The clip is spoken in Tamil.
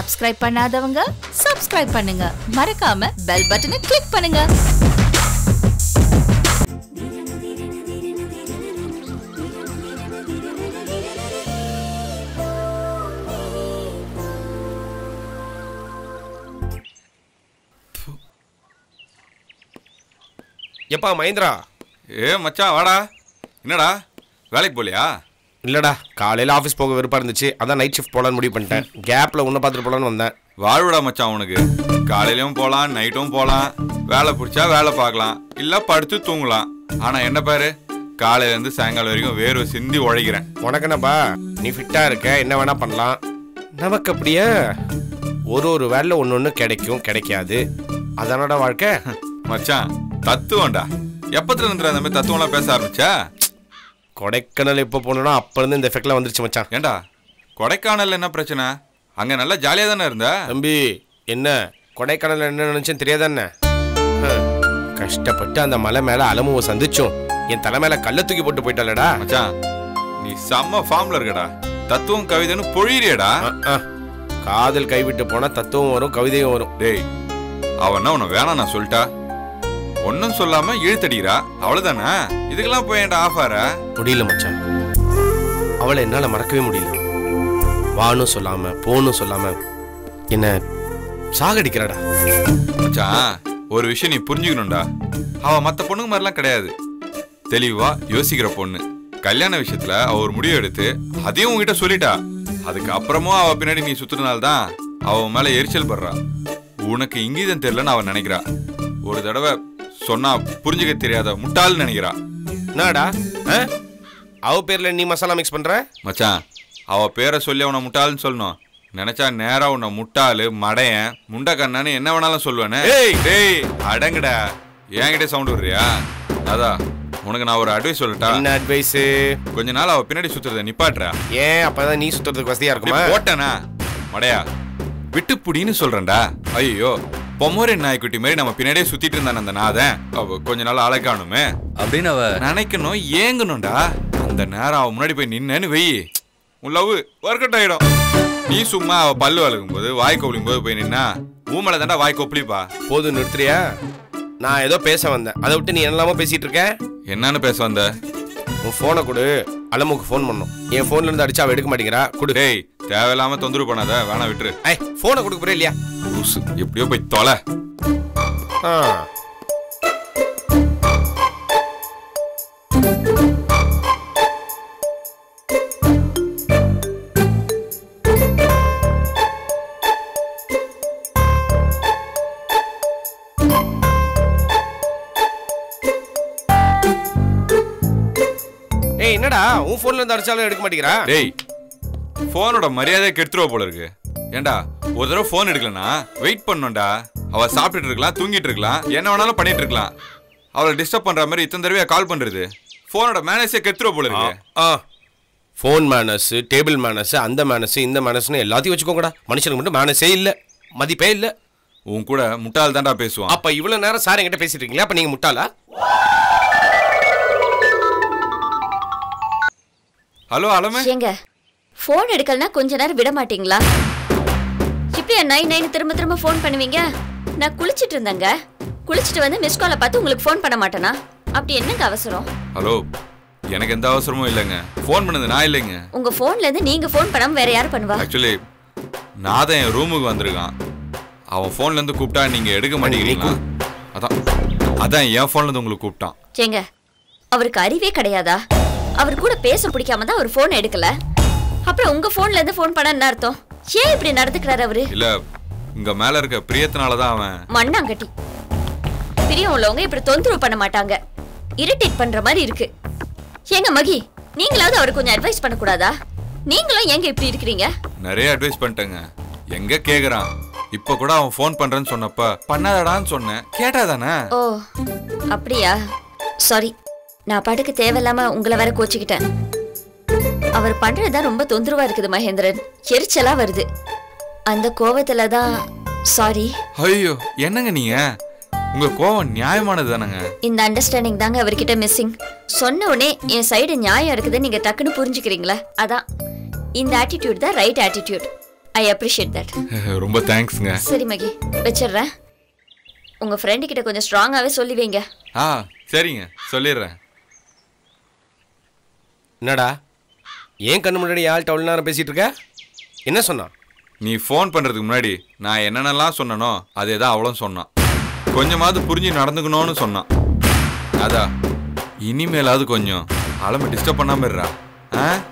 சப்ஸ்கிரைப் பண்ணாதவங்க சப்ஸ்கிரைப் பண்ணுங்க மறக்காம பெல் பட்டனை கிளிக் பண்ணுங்க எப்பா மகேந்திரா ஏ மச்சான் வாடா என்னடா வேலைக்கு போலியா இல்லடா காலையில் ஆஃபீஸ் போக விருப்பம் இருந்துச்சு அதான் நைட் ஷிஃப்ட் போலான்னு முடிவு பண்ணிட்டேன் கேப்பில் உன்னை பார்த்துட்டு போலான்னு வந்தேன் வாழ்வுடா மச்சான் உனக்கு காலையிலயும் போகலாம் நைட்டும் போகலாம் வேலை பிடிச்சா வேலை பார்க்கலாம் இல்லை படுத்து தூங்கலாம் ஆனால் என்ன பாரு காலையிலேருந்து சாயங்காலம் வரைக்கும் வேர்வை சிந்தி உழைக்கிறேன் உனக்கு என்னப்பா நீ ஃபிட்டாக இருக்க என்ன வேணா பண்ணலாம் நமக்கு அப்படியே ஒரு ஒரு வேலை ஒன்று ஒன்று கிடைக்கும் கிடைக்காது அதானடா வாழ்க்கை மச்சான் தத்துவம்டா எப்பத்துல இருந்து அந்த மாதிரி தத்துவம்லாம் பேச ஆரம்பிச்சா கொடைக்கானல் எப்போ போனோம்னா அப்போ இருந்து இந்த எஃபெக்ட்லாம் வந்துருச்சு மச்சான் ஏண்டா கொடைக்கானல்ல என்ன பிரச்சனை அங்கே நல்லா ஜாலியாக தானே இருந்த தம்பி என்ன கொடைக்கானல் என்ன நினைச்சேன்னு தெரியாதானே ஹம், கஷ்டப்பட்டு அந்த மலை மேலே அலமுவை சந்திச்சோம் என் தலை மேலே கல்லை தூக்கி போட்டு போயிட்டாலடா மச்சான் நீ செம்ம ஃபார்ம்ல இருக்கடா தத்துவம் கவிதைன்னு பொழியிறியடா அஹ், அஹ். காதல் கைவிட்டு போனா தத்துவம் வரும் கவிதையும் வரும் டேய் அவன்னா உன்னை வேணாம் நான் சொல்லிட்டா ஒன்றும் சொல்லாம இழுத்தடிக்கிறா அவ்வளவுதானே இதுக்கெல்லாம் போய் ஏன்டா ஆஃபாரா முடியல மச்சான் அவளை என்னால மறக்கவே முடியல வானும் சொல்லாம போனும் சொல்லாம என்ன சாகடிக்கிறாடா மச்சான் ஒரு விஷயம் நீ புரிஞ்சுக்கணும்டா அவ மத்த பொண்ணுங்க மாதிரிலாம் கிடையாது தெளிவா யோசிக்கிற பொண்ணு கல்யாண விஷயத்துல அவ ஒரு முடிவு எடுத்து அதையும் உன்கிட்ட சொல்லிட்டா அதுக்கு அப்புறமும் அவ பின்னாடி நீ சுத்துறதுனால தான் அவ உன் மேல எரிச்சல் படுறா உனக்கு இங்கீதம் தெரியலன்னு அவ நினைக்கிறா ஒரு தடவை சொன்னா புரிஞ்சுக்க தெரியாத முட்டாள்னு நினைக்கிறா என்னடா ஆ? அவ பேர்ல நீ மசாலா மிக்ஸ் பண்ற மச்சான் அவ பேரை சொல்லி அவனை முட்டாள்னு சொல்லணும் நினைச்சா நேரா உன்னை முட்டாளு மடையன் முண்டக்கண்ணான்னு என்ன வேணாலும் சொல்லுவேனே ஏய்! டேய் அடங்குடா என்கிட்ட சவுண்ட் விடுறியா அதான் உனக்கு நான் ஒரு அட்வைஸ் சொல்லட்டா என்ன அட்வைஸ் கொஞ்ச நாள் அவ பின்னாடி சுத்துறத நிப்பாட்டுறா ஏன் அப்பதான் நீ சுத்துறதுக்கு வசதியா அப்படி இருக்குமா போட்டனா மடையா விட்டு புடின்னு சொல்றேன்டா ஐயோ பொம்மோரி நாய்க்குட்டி மாதிரி நம்ம பின்னாடியே சுத்திட்டு இருந்தான் அந்த நாதன் அவ கொஞ்ச நாள் அழகானுமே அப்படின்னு அவ நினைக்கணும் ஏங்கணும்டா அந்த நேரம் அவ முன்னாடி போய் நின்னேன்னு வெயி உன் லவ் ஒர்க் அவுட் ஆயிடும் நீ சும்மா அவ பல்லு வளர்க்கும் போது வாய் கொப்பளிக்கும் போது போய் நின்னா ஊமலை தாண்டா வாய் கொப்பளிப்பா போதும் நிறுத்துறியா நான் ஏதோ பேச வந்தேன் அதை விட்டு நீ என்னலாமோ பேசிட்டு இருக்க என்னன்னு பேச வந்த உன் போனை கொடு அலமுக்கு ஃபோன் பண்ணும் என் ஃபோன்ல இருந்து அடிச்சா அவ எடுக்க மாட்டேங்கிறா கொடு டேய் தேவையில்லாம தொந்தரவு பண்ணாத வேணா விட்டுரு ஐ ஃபோனை கொடுக்க போறே இல்லையா லூசு எப்படியோ போய் தொலை ஆ ஏய் என்னடா உன் ஃபோன்ல இருந்து அடிச்சாலும் எடுக்க மாட்டேங்கிறா டேய் போனோட மரியாதையை கெடுத்துருவ போல இருக்கு ஏண்டா ஒரு தடவை போன் எடுக்கலனா வெயிட் பண்ணணும்டா அவ சாப்பிட்டுட்டு இருக்கலாம் தூங்கிட்டு இருக்கலாம் என்ன வேணாலும் பண்ணிட்டு இருக்கலாம் அவளை டிஸ்டர்ப் பண்ற மாதிரி இத்தனை தடவையா கால் பண்றது போனோட மேனேஜே கெடுத்துருவ போல இருக்கு ஆ ஃபோன் மேனஸ் டேபிள் மேனஸ் அந்த மேனஸ் இந்த மேனஸ்னு எல்லாத்தையும் வச்சுக்கோங்கடா மனுஷனுக்கு மட்டும் மேனஸே இல்லை மதிப்பே இல்லை உன் கூட முட்டாள் தாண்டா பேசுவான் அப்ப இவ்வளவு நேரம் சார் என்கிட்ட பேசிட்டு இருக்கீங்களா அப்ப நீங்க முட்டாளா ஹலோ அலமே ஏங்க ஃபோன் எடுக்கலனா கொஞ்ச நேரம் விட மாட்டீங்களா இப்படியா நைன் நைன் திரும்ப திரும்ப ஃபோன் பண்ணுவீங்க நான் குளிச்சிட்டு இருந்தேங்க குளிச்சிட்டு வந்து மிஸ் காலை பார்த்து உங்களுக்கு ஃபோன் பண்ண மாட்டேனா அப்படி என்னங்க அவசரம் ஹலோ எனக்கு எந்த அவசரமும் இல்லைங்க ஃபோன் பண்ணது நான் இல்லைங்க உங்க ஃபோன்ல இருந்து நீங்க ஃபோன் பண்ணாம வேற யார் பண்ணுவா ஆக்சுவலி நாதன் என் ரூமுக்கு வந்திருக்கான் அவன் ஃபோன்ல இருந்து கூப்பிட்டா நீங்க எடுக்க மாட்டேங்கிறீங்களா அதான் அதான் என் ஃபோன்ல இருந்து உங்களுக்கு கூப்பிட்டான் ஏங்க அவருக்கு அறிவே கிடையாதா அவர் கூட பேச பிடிக்காம தான் அவர் ஃபோன் எடுக்கல அப்புறம் உங்க ஃபோன்ல இருந்து ஃபோன் பண்ண என்ன அர்த்தம் ஏன் இப்படி நடந்துக்கிறாரு அவரு இல்ல இங்க மேல இருக்க பிரியத்தினால தான் அவன் மண்ணாங்கட்டி பிரியம் உள்ளவங்க இப்படி தொந்தரவு பண்ண மாட்டாங்க இரிட்டேட் பண்ற மாதிரி இருக்கு ஏங்க மகி நீங்களாவது அவருக்கு கொஞ்சம் அட்வைஸ் பண்ணக்கூடாதா நீங்களும் ஏங்க இப்படி இருக்கிறீங்க நிறைய அட்வைஸ் பண்ணிட்டேங்க எங்க கேக்குறான் இப்ப கூட அவன் ஃபோன் பண்றேன்னு சொன்னப்ப பண்ணாதடான்னு சொன்னேன் கேட்டாதானே ஓ அப்படியா சாரி நான் பாட்டுக்கு தேவையில்லாம உங்களை வேற கோச்சிக்கிட்டேன் அவர் பண்றதுதான் ரொம்ப தொந்தரவா இருக்குது மகேந்திரன் எரிச்சலா வருது அந்த கோவத்துல தான் சாரி ஐயோ என்னங்க நீங்க உங்க கோவம் நியாயமானது தானங்க இந்த அண்டர்ஸ்டாண்டிங் தாங்க அவர்கிட்ட மிஸ்ஸிங் சொன்ன உடனே என் சைடு நியாயம் இருக்குதுன்னு நீங்க டக்குன்னு புரிஞ்சுக்கிறீங்களா அதான் இந்த ஆட்டிடியூட் தான் right attitude I appreciate that ரொம்ப தேங்க்ஸ்ங்க சரி மகி வச்சிடுறேன் உங்க ஃப்ரெண்டு கிட்ட கொஞ்சம் ஸ்ட்ராங்காவே சொல்லி வைங்க ஆ சரிங்க சொல்லிடுறேன் என்னடா ஏன் கண்ணு முன்னாடி ஆள்கிட்ட அவ்வளோ நேரம் பேசிட்டு இருக்க என்ன சொன்னான் நீ ஃபோன் பண்றதுக்கு முன்னாடி நான் என்னென்னலாம் சொன்னனோ அதே தான் அவளும் சொன்னான் கொஞ்சமாவது புரிஞ்சு நடந்துக்கணும்னு சொன்னான் அதா இனிமேலாவது கொஞ்சம் அலம்பு டிஸ்டர்ப் பண்ணாம இருடா ஆ